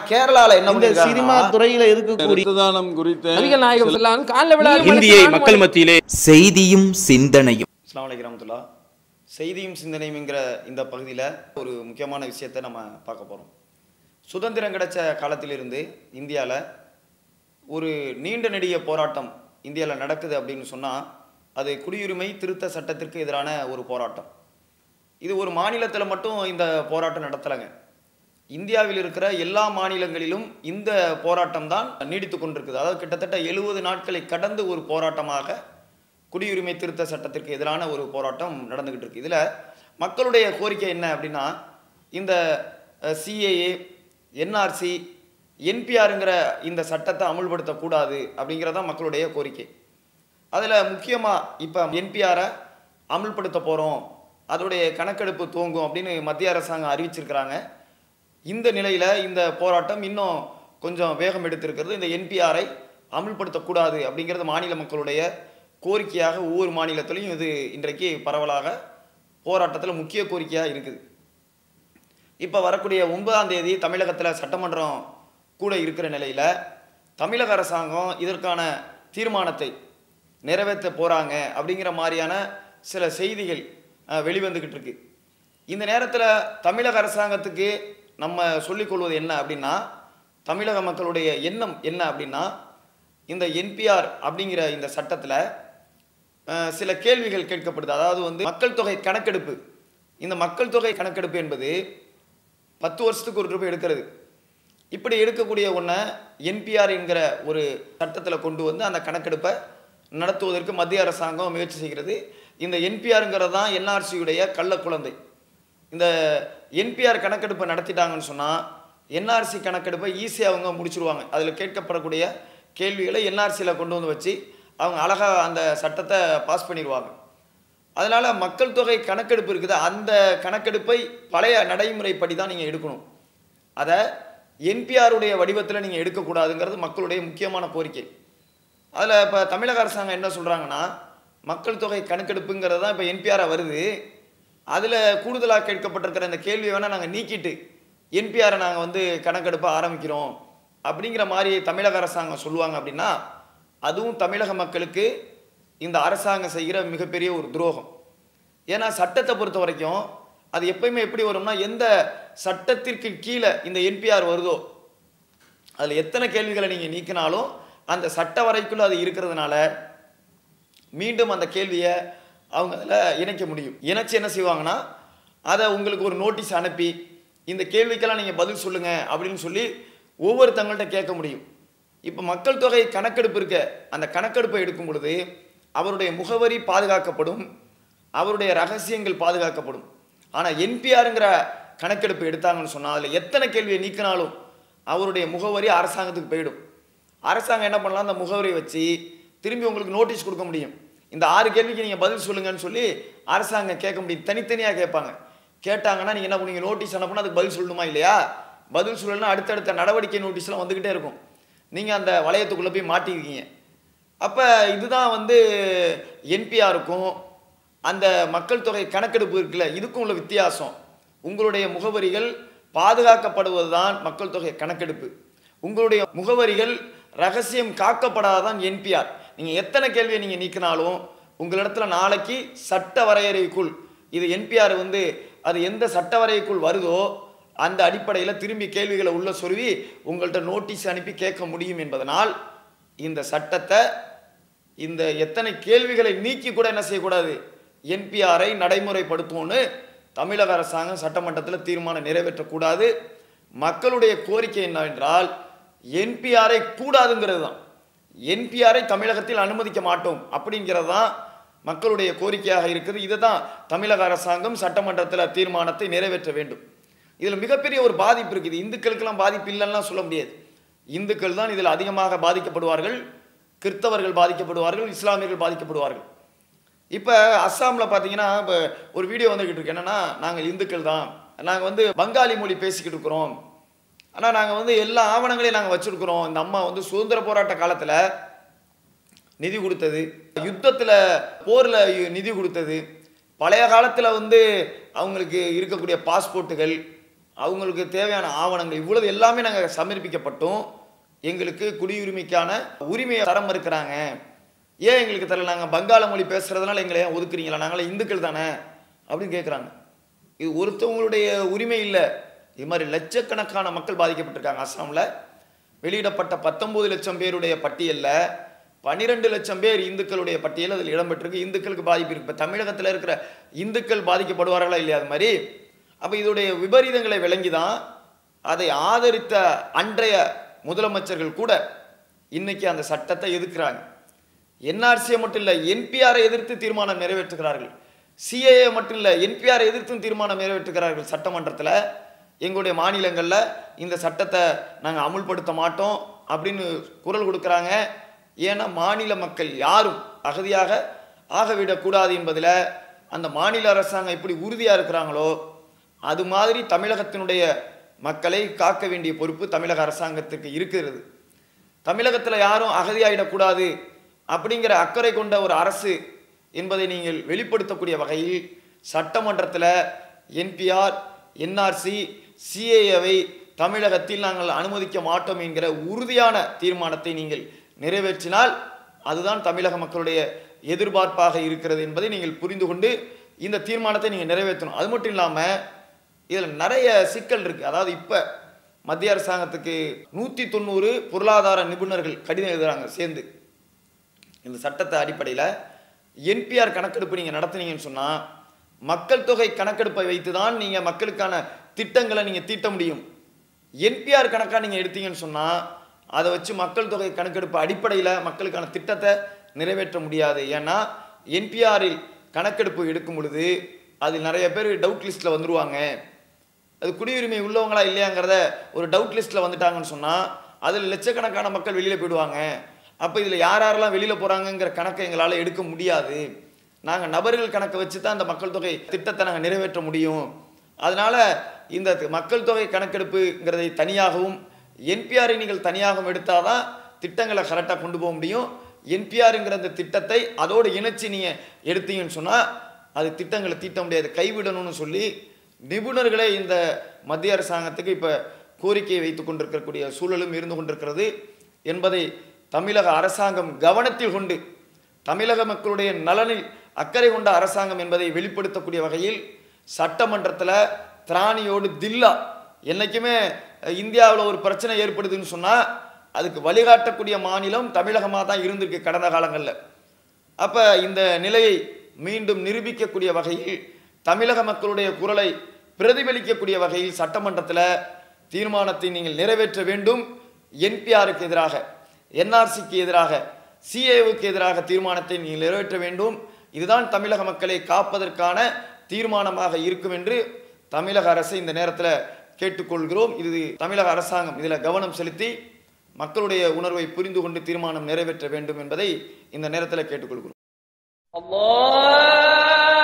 கேரளால என்ன இந்த சினிமா பண்ணிருக்காங்கன்னா, துறையில இருக்கக்கூடிய ரத்த தானம் குறித்த நபிகள் நாயகம் ஸல்லல்லாஹு காலைல விழா இந்தியை மக்கள் மத்தியிலே செய்தியும் சிந்தனையும் அஸ்ஸலாமு அலைக்கும் ரஹ்மத்துல்லாஹ் செய்தியும் சிந்தனையும்ங்கிற இந்த பகுதியில் ஒரு முக்கியமான விஷயத்தை நம்ம பார்க்க போகிறோம் சுதந்திரம் கிடைச்ச காலத்திலிருந்து இந்தியாவில் ஒரு நீண்ட நெடிய போராட்டம் இந்தியாவில் நடக்குது அப்படின்னு சொன்னால் அது குடியுரிமை திருத்த சட்டத்திற்கு எதிரான ஒரு போராட்டம் இது ஒரு மாநிலத்தில் மட்டும் இந்த போராட்டம் நடத்தலைங்க இந்தியாவில் இருக்கிற எல்லா மாநிலங்களிலும் இந்த போராட்டம் தான் நீடித்து கொண்டிருக்குது அதாவது கிட்டத்தட்ட எழுபது நாட்களை கடந்து ஒரு போராட்டமாக குடியுரிமை திருத்த சட்டத்திற்கு எதிரான ஒரு போராட்டம் நடந்துகிட்டு இருக்கு இதில் மக்களுடைய கோரிக்கை என்ன அப்படின்னா இந்த சிஏஏ என்ஆர்சி என்பிஆருங்கிற இந்த சட்டத்தை அமுல்படுத்தக்கூடாது அப்படிங்கிறதான் மக்களுடைய கோரிக்கை அதில் முக்கியமாக இப்போ என்பிஆரை அமுல்படுத்த போகிறோம் அதோடைய கணக்கெடுப்பு துவங்கும் அப்படின்னு மத்திய அரசாங்கம் அறிவிச்சிருக்கிறாங்க இந்த நிலையில் இந்த போராட்டம் இன்னும் கொஞ்சம் வேகம் எடுத்திருக்கிறது இந்த என்பிஆரை அமுல்படுத்தக்கூடாது அப்படிங்கிறது மாநில மக்களுடைய கோரிக்கையாக ஒவ்வொரு மாநிலத்திலையும் இது இன்றைக்கு பரவலாக போராட்டத்தில் முக்கிய கோரிக்கையாக இருக்குது இப்போ வரக்கூடிய ஒன்பதாம் தேதி தமிழகத்தில் சட்டமன்றம் கூட இருக்கிற நிலையில் தமிழக அரசாங்கம் இதற்கான தீர்மானத்தை நிறைவேற்ற போகிறாங்க அப்படிங்கிற மாதிரியான சில செய்திகள் அஹ், வெளிவந்துக்கிட்டு இருக்கு இந்த நேரத்தில் தமிழக அரசாங்கத்துக்கு நம்ம சொல்லிக்கொள்வது என்ன அப்படின்னா தமிழக மக்களுடைய எண்ணம் என்ன அப்படின்னா இந்த என்பிஆர் அப்படிங்கிற இந்த சட்டத்தில் அஹ், சில கேள்விகள் கேட்கப்படுது அதாவது வந்து மக்கள் தொகை கணக்கெடுப்பு இந்த மக்கள் தொகை கணக்கெடுப்பு என்பது பத்து வருஷத்துக்கு ஒரு ரூபாய் எடுக்கிறது இப்படி எடுக்கக்கூடிய ஒன்றை என்பிஆர் என்கிற ஒரு சட்டத்தில் கொண்டு வந்து அந்த கணக்கெடுப்பை நடத்துவதற்கு மத்திய அரசாங்கம் முயற்சி செய்கிறது இந்த என்பிஆருங்கிறது தான் என்ஆர்சியுடைய கள்ள குழந்தை இந்த என்பிஆர் கணக்கெடுப்பை நடத்திட்டாங்கன்னு சொன்னால் என்ஆர்சி கணக்கெடுப்பை ஈஸியாக அவங்க முடிச்சிருவாங்க அதில் கேட்கப்படக்கூடிய கேள்விகளை என்ஆர்சியில் கொண்டு வந்து வச்சு அவங்க அழகாக அந்த சட்டத்தை பாஸ் பண்ணிடுவாங்க அதனால் மக்கள் தொகை கணக்கெடுப்பு இருக்குது அந்த கணக்கெடுப்பை பழைய நடைமுறைப்படி தான் நீங்கள் எடுக்கணும் அதை என்பிஆருடைய வடிவத்தில் நீங்கள் எடுக்கக்கூடாதுங்கிறது மக்களுடைய முக்கியமான கோரிக்கை அதில் இப்போ தமிழக அரசாங்கம் என்ன சொல்கிறாங்கன்னா மக்கள் தொகை கணக்கெடுப்புங்கிறது தான் இப்போ என்பிஆராக வருது அதில் கூடுதலாக கேட்கப்பட்டிருக்கிற இந்த கேள்வியை வேணால் நாங்கள் நீக்கிட்டு என்பிஆரை நாங்கள் வந்து கணக்கெடுப்ப ஆரம்பிக்கிறோம் அப்படிங்கிற மாதிரி தமிழக அரசாங்கம் சொல்லுவாங்க அப்படின்னா அதுவும் தமிழக மக்களுக்கு இந்த அரசாங்கம் செய்கிற மிகப்பெரிய ஒரு துரோகம் ஏன்னா சட்டத்தை பொறுத்த வரைக்கும் அது எப்பயுமே எப்படி வரும்னா எந்த சட்டத்திற்கு கீழே இந்த என்பிஆர் வருதோ அதில் எத்தனை கேள்விகளை நீங்கள் நீக்கினாலும் அந்த சட்ட வரைக்குள்ள அது இருக்கிறதுனால மீண்டும் அந்த கேள்வியை அவங்க அதில் இணைக்க முடியும் இணைச்சு என்ன செய்வாங்கன்னா அதை உங்களுக்கு ஒரு நோட்டீஸ் அனுப்பி இந்த கேள்விக்கெல்லாம் நீங்கள் பதில் சொல்லுங்க அப்படின்னு சொல்லி ஒவ்வொருத்தங்கள்ட்ட கேட்க முடியும் இப்போ மக்கள் தொகை கணக்கெடுப்பு இருக்க அந்த கணக்கெடுப்பை எடுக்கும் பொழுது அவருடைய முகவரி பாதுகாக்கப்படும் அவருடைய ரகசியங்கள் பாதுகாக்கப்படும் ஆனால் என்பிஆருங்கிற கணக்கெடுப்பு எடுத்தாங்கன்னு சொன்னால் அதில் எத்தனை கேள்வியை நீக்கினாலும் அவருடைய முகவரி அரசாங்கத்துக்கு போயிடும் அரசாங்கம் என்ன பண்ணலாம் அந்த முகவரியை வச்சு திரும்பி உங்களுக்கு நோட்டீஸ் கொடுக்க முடியும் இந்த ஆறு கேள்விக்கு நீங்கள் பதில் சொல்லுங்கன்னு சொல்லி அரசாங்கம் கேட்க முடியும் தனித்தனியாக கேட்பாங்க கேட்டாங்கன்னா நீங்கள் என்ன பண்ணுவீங்க நோட்டீஸ் அனுப்புனா அதுக்கு பதில் சொல்லணுமா இல்லையா பதில் சொல்லணும்னா அடுத்தடுத்த நடவடிக்கை நோட்டீஸ்லாம் வந்துக்கிட்டே இருக்கும் நீங்கள் அந்த வளையத்துக்குள்ளே போய் மாட்டிருக்கீங்க அப்போ இதுதான் வந்து என்பிஆருக்கும் அந்த மக்கள் தொகை கணக்கெடுப்பு இருக்குல்ல இதுக்கும் உள்ள வித்தியாசம் உங்களுடைய முகவரிகள் பாதுகாக்கப்படுவது தான் மக்கள் தொகை கணக்கெடுப்பு உங்களுடைய முகவரிகள் ரகசியம் காக்கப்படாதான் என்பிஆர் நீங்கள் எத்தனை கேள்வியை நீங்கள் நீக்கினாலும் உங்களிடத்துல நாளைக்கு சட்ட வரையறைக்குள் இது என்பிஆர் வந்து அது எந்த சட்ட வரையறைக்குள் வருதோ அந்த அடிப்படையில் திரும்பி கேள்விகளை உள்ள சொருவி உங்கள்கிட்ட நோட்டீஸ் அனுப்பி கேட்க முடியும் என்பதனால் இந்த சட்டத்தை இந்த எத்தனை கேள்விகளை நீக்கி கூட என்ன செய்யக்கூடாது என்பிஆரை நடைமுறைப்படுத்தும்னு தமிழக அரசாங்கம் சட்டமன்றத்தில் தீர்மானம் நிறைவேற்றக்கூடாது மக்களுடைய கோரிக்கை என்னவென்றால் என்பிஆரை கூடாதுங்கிறது தான் என்பிஆரை தமிழகத்தில் அனுமதிக்க மாட்டோம் அப்படிங்கிறது தான் மக்களுடைய கோரிக்கையாக இருக்குது இதை தான் தமிழக அரசாங்கம் சட்டமன்றத்தில் தீர்மானத்தை நிறைவேற்ற வேண்டும் இதில் மிகப்பெரிய ஒரு பாதிப்பு இருக்குது இந்துக்களுக்கெல்லாம் பாதிப்பு இல்லைன்னா சொல்ல முடியாது இந்துக்கள் தான் இதில் அதிகமாக பாதிக்கப்படுவார்கள் கிறிஸ்தவர்கள் பாதிக்கப்படுவார்கள் இஸ்லாமியர்கள் பாதிக்கப்படுவார்கள் இப்போ அஸ்ஸாமில் பார்த்தீங்கன்னா இப்போ ஒரு வீடியோ வந்துக்கிட்டு இருக்கு என்னன்னா நாங்கள் இந்துக்கள் தான் நாங்கள் வந்து பங்காளி மொழி பேசிக்கிட்டு இருக்கிறோம் ஆனால் நாங்கள் வந்து எல்லா ஆவணங்களையும் நாங்கள் வச்சுருக்கிறோம் இந்த அம்மா வந்து சுதந்திர போராட்ட காலத்தில் நிதி கொடுத்தது யுத்தத்தில் போரில் நிதி கொடுத்தது பழைய காலத்தில் வந்து அவங்களுக்கு இருக்கக்கூடிய பாஸ்போர்ட்டுகள் அவங்களுக்கு தேவையான ஆவணங்கள் இவ்வளவு எல்லாமே நாங்கள் சமர்ப்பிக்கப்பட்டும் எங்களுக்கு குடியுரிமைக்கான உரிமையை தரம் இருக்கிறாங்க ஏன் எங்களுக்கு தரல நாங்கள் பங்காள மொழி பேசுறதுனால எங்களை ஏன் ஒதுக்குறீங்களா நாங்களே இந்துக்கள் தானே அப்படின்னு கேட்குறாங்க இது ஒருத்தவங்களுடைய உரிமை இல்லை இது மாதிரி லட்சக்கணக்கான மக்கள் பாதிக்கப்பட்டிருக்காங்க அஸ்ஸாமில் வெளியிடப்பட்ட பத்தொன்பது லட்சம் பேருடைய பட்டியலில் பன்னிரெண்டு லட்சம் பேர் இந்துக்களுடைய பட்டியல் அதில் இடம்பெற்றிருக்கு இந்துக்களுக்கு பாதிப்பு இருக்கு இப்போ தமிழகத்தில் இருக்கிற இந்துக்கள் பாதிக்கப்படுவார்களா இல்லையா அது மாதிரி அப்போ இதோடைய விபரீதங்களை விளங்கி தான் அதை ஆதரித்த அன்றைய முதலமைச்சர்கள் கூட இன்னைக்கு அந்த சட்டத்தை எதிர்க்கிறாங்க என்ஆர்சியை மட்டும் இல்லை என்பிஆரை எதிர்த்து தீர்மானம் நிறைவேற்றுகிறார்கள் சிஏஏ மட்டும் இல்லை என்பிஆரை எதிர்த்தும் தீர்மானம் நிறைவேற்றுகிறார்கள் சட்டமன்றத்தில் எங்களுடைய மாநிலங்களில் இந்த சட்டத்தை நாங்கள் அமுல்படுத்த மாட்டோம் அப்படின்னு குரல் கொடுக்குறாங்க ஏன்னா மாநில மக்கள் யாரும் அகதியாக ஆகவிடக்கூடாது என்பதில் அந்த மாநில அரசாங்கம் எப்படி உறுதியாக இருக்கிறாங்களோ அது மாதிரி தமிழகத்தினுடைய மக்களை காக்க வேண்டிய பொறுப்பு தமிழக அரசாங்கத்திற்கு இருக்கிறது தமிழகத்தில் யாரும் அகதியாயிடக்கூடாது அப்படிங்கிற அக்கறை கொண்ட ஒரு அரசு என்பதை நீங்கள் வெளிப்படுத்தக்கூடிய வகையில் சட்டமன்றத்தில் என்பிஆர் என்ஆர்சி சிஏஏவை தமிழகத்தில் நாங்கள் அனுமதிக்க மாட்டோம் என்கிற உறுதியான தீர்மானத்தை நீங்கள் நிறைவேற்றினால் அதுதான் தமிழக மக்களுடைய எதிர்பார்ப்பாக இருக்கிறது என்பதை நீங்கள் புரிந்து கொண்டு இந்த தீர்மானத்தை நீங்கள் நிறைவேற்றணும் அது மட்டும் இல்லாமல் இதில் நிறைய சிக்கல் இருக்குது அதாவது இப்போ மத்திய அரசாங்கத்துக்கு நூற்றி தொண்ணூறு பொருளாதார நிபுணர்கள் கடிதம் எழுதுறாங்க சேர்ந்து இந்த சட்டத்தை அடிப்படையில் என்பிஆர் கணக்கெடுப்பு நீங்கள் நடத்துனீங்கன்னு சொன்னால் மக்கள் தொகை கணக்கெடுப்பை வைத்து தான் நீங்கள் மக்களுக்கான திட்டங்களை நீங்கள் தீட்ட முடியும் என்பிஆர் கணக்காக நீங்கள் எடுத்தீங்கன்னு சொன்னால் அதை வச்சு மக்கள் தொகை கணக்கெடுப்பு அடிப்படையில் மக்களுக்கான திட்டத்தை நிறைவேற்ற முடியாது ஏன்னா என்பிஆரில் கணக்கெடுப்பு எடுக்கும் பொழுது அதில் நிறைய பேர் டவுட் லிஸ்ட்டில் வந்துருவாங்க அது குடியுரிமை உள்ளவங்களா இல்லையாங்கிறத ஒரு டவுட் லிஸ்ட்டில் வந்துட்டாங்கன்னு சொன்னால் அதில் லட்சக்கணக்கான மக்கள் வெளியில் போயிடுவாங்க அப்போ இதில் யார் யாரெல்லாம் வெளியில் போகிறாங்கங்கிற கணக்கை எங்களால் எடுக்க முடியாது நாங்கள் நபர்கள் கணக்கை வச்சு தான் அந்த மக்கள் தொகை திட்டத்தை நாங்கள் நிறைவேற்ற முடியும் அதனால் இந்த மக்கள் தொகை கணக்கெடுப்புங்கிறதை தனியாகவும் என்பிஆரை நீங்கள் தனியாகவும் எடுத்தால் தான் திட்டங்களை கரெக்டாக கொண்டு போக முடியும் என்பிஆருங்கிற அந்த திட்டத்தை அதோடு இணைச்சி நீங்கள் எடுத்தீங்கன்னு சொன்னால் அது திட்டங்களை தீட்ட முடியாது கைவிடணும்னு சொல்லி நிபுணர்களே இந்த மத்திய அரசாங்கத்துக்கு இப்போ கோரிக்கையை வைத்து கொண்டிருக்கக்கூடிய சூழலும் இருந்து கொண்டிருக்கிறது என்பதை தமிழக அரசாங்கம் கவனத்தில் கொண்டு தமிழக மக்களுடைய நலனில் அக்கறை கொண்ட அரசாங்கம் என்பதை வெளிப்படுத்தக்கூடிய வகையில் சட்டமன்றத்தில் திராணியோடு தில்லா என்றைக்குமே இந்தியாவில் ஒரு பிரச்சனை ஏற்படுதுன்னு சொன்னால் அதுக்கு வழிகாட்டக்கூடிய மாநிலம் தமிழகமாக தான் இருந்திருக்கு கடந்த காலங்களில் அப்போ இந்த நிலையை மீண்டும் நிரூபிக்கக்கூடிய வகையில் தமிழக மக்களுடைய குரலை பிரதிபலிக்கக்கூடிய வகையில் சட்டமன்றத்தில் தீர்மானத்தை நீங்கள் நிறைவேற்ற வேண்டும் என்பிஆருக்கு எதிராக என்ஆர்சிக்கு எதிராக சிஏவுக்கு எதிராக தீர்மானத்தை நீங்கள் நிறைவேற்ற வேண்டும் இதுதான் தமிழக மக்களை காப்பதற்கான தீர்மானமாக இருக்கும் என்று தமிழக அரசை இந்த நேரத்தில் கேட்டுக்கொள்கிறோம் இது தமிழக அரசாங்கம் இதில் கவனம் செலுத்தி மக்களுடைய உணர்வை புரிந்து கொண்டு தீர்மானம் நிறைவேற்ற வேண்டும் என்பதை இந்த நேரத்தில் கேட்டுக்கொள்கிறோம் الله